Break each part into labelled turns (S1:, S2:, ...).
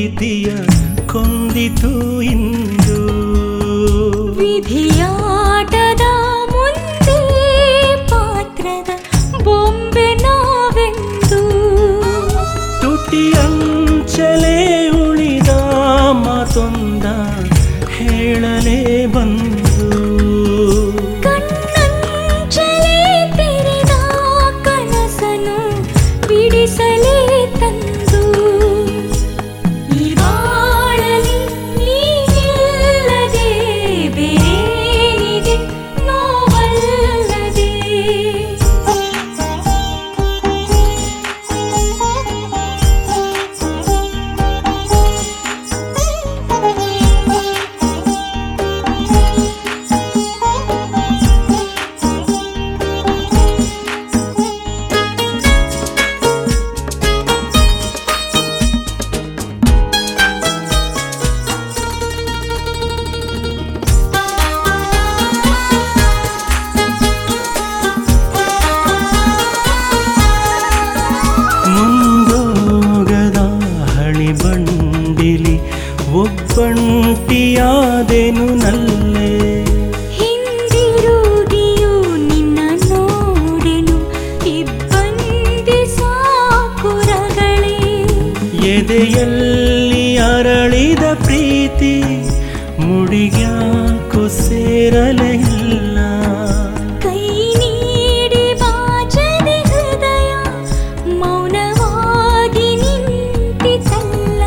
S1: ಪ್ರೀತಿಯ ಕೊಂದಿತು ಇಂದು
S2: ವಿಧಿಯಾಟದ ಮುಂದೆ ಪಾತ್ರದ ಬೊಂಬೆ ನಾವೆಂದು
S1: ತುಟಿಯಂಚಲೇ ಉಳಿದ ಮಾತೊಂದ ಹೇಳಲೇ ಬಂದು
S2: ಕಣ್ಣಂಚಲೇ ತೆರೆದ ಕನಸನು ಬಿಡಿಸಲೇ ತಂದು ಈ ಬಾಳಲಿ ನೀನಿಲ್ಲದೆ ಬೇರೇನಿದೆ ನೋವಲ್ಲದೆ
S1: ಮುಂದೋಗದ ಹಳಿ ಬಂಡಿಲಿ ಒಬ್ಬಂಟಿಯಾದೆನು ನಲ್ಲೇ
S2: ಹಿಂದಿರುಗಿಯು ನಿನ್ನ ನೋಡೆನು ಇಬ್ಬಂದಿ ಸಾಕುರಗಳೇ
S1: ಎದೆಯಲ್ಲಿ ಅರಳಿದ ಪ್ರೀತಿ ಮುಡಿಗ್ಯಾಕೋ ಸೇರಲೇ ಇಲ್ಲ
S2: ಕೈ ನೀಡಿ ಬಾಚದೆ ಹೃದಯ ಮೌನವಾಗಿ ನಿಂತಿತಲ್ಲ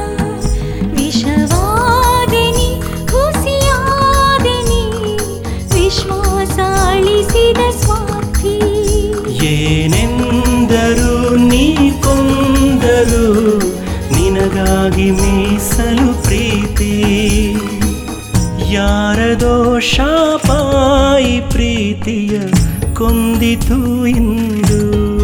S2: ವಿಷವಾದೆನಿ ಹುಸಿಯಾದೆನಿ ವಿಶ್ವಾಸ ಅಳಿಸಿದ ಸ್ವಾರ್ಥಿ
S1: ಏನೆಂದರು ನೀ ಕೊಂದರು ನಿನಗಾಗಿ ಮೀಸಲು ಪ್ರೀತಿ ಯಾರದೋ ಶಾಪಾಯಿ ಪ್ರೀತಿಯ ಕೊಂದಿತು ಇಂದು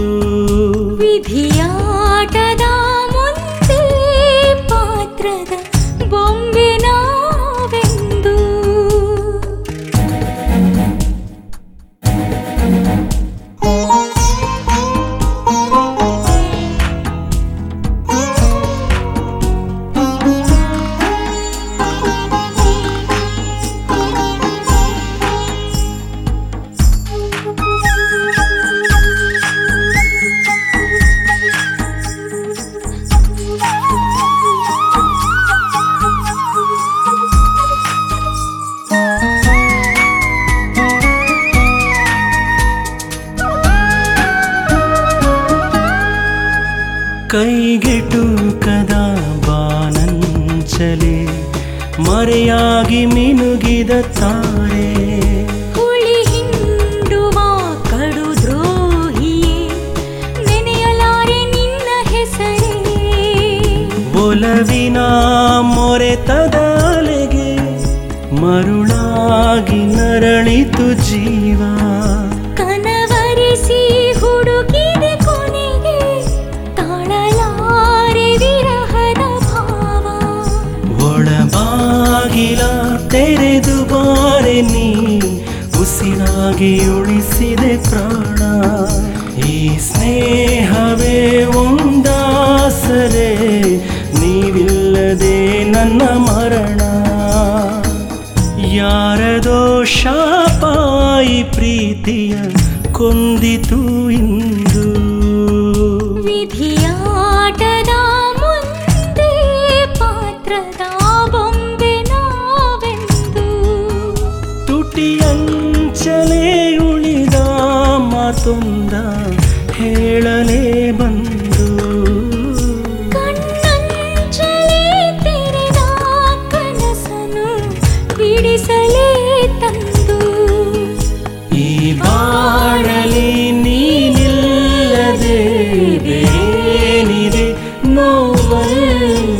S2: ವಿಧಿಯಾಟದ ಮುಂದೆ ಪಾತ್ರದ ಬೊಂಬೆ ನಾವೆಂದು
S1: ಕೈಗೆಟು ಕದ ಬಾನಂಚಲೆ ಮರೆಯಾಗಿ ಮಿನುಗಿದ ತಾರೆ
S2: ಹುಳಿ ಹಿಂಡುವ ಕಡು ದ್ರೋಹಿಯೇ ನೆನೆಯಲಾರೆ ನಿನ್ನ ಹೆಸರೇ
S1: ಒಲವಿನ ಮೊರೆತದ ಅಲೆಗೆ ಮರುಳಾಗಿ ನರಳಿತು ಜೀವ
S2: ಕನವರಿಸಿ ಹುಡುಕಿದೆ ಕೊನೆಗೆ ತಾಳಲಾರೆ ವಿರಹದ ಭಾವ
S1: ಒಳಬಾಗಿಲ ತೆರೆದು ಬಾರೆ ನೀ ಉಸಿರಾಗಿ ಉಳಿಸಿದೆ ಪ್ರಾಣ ಈ ಸ್ನೇಹವೇ ಒಂದಾಸರೆ ನೀವಿಲ್ಲದೆ ನನ್ನ ಮರಣ ಯಾರದೋ ಶಾಪಾಯಿ ಪ್ರೀತಿಯ ಕೊಂದಿತು ಇಂದು
S2: ವಿಧಿಯಾಟದ ಮುಂದೆ ಪಾತ್ರದ ಬೊಂಬೆ ನಾವೆಂದು
S1: ತುಟಿಯಂಚಲೇ ಉಳಿದ ಮಾತೊಂದ ಹೇಳಲೇ ಬಂದು
S2: ಕಣ್ಣಂಚಲೇ ತೆರೆದ ಕನಸನು ಬಿಡಿಸಲೇ ತಂದು
S1: ಈ ಬಾಳಲಿ ನೀನಿಲ್ಲದೆ ಬೇರೇನಿದೆ ನೋವಲ್ಲ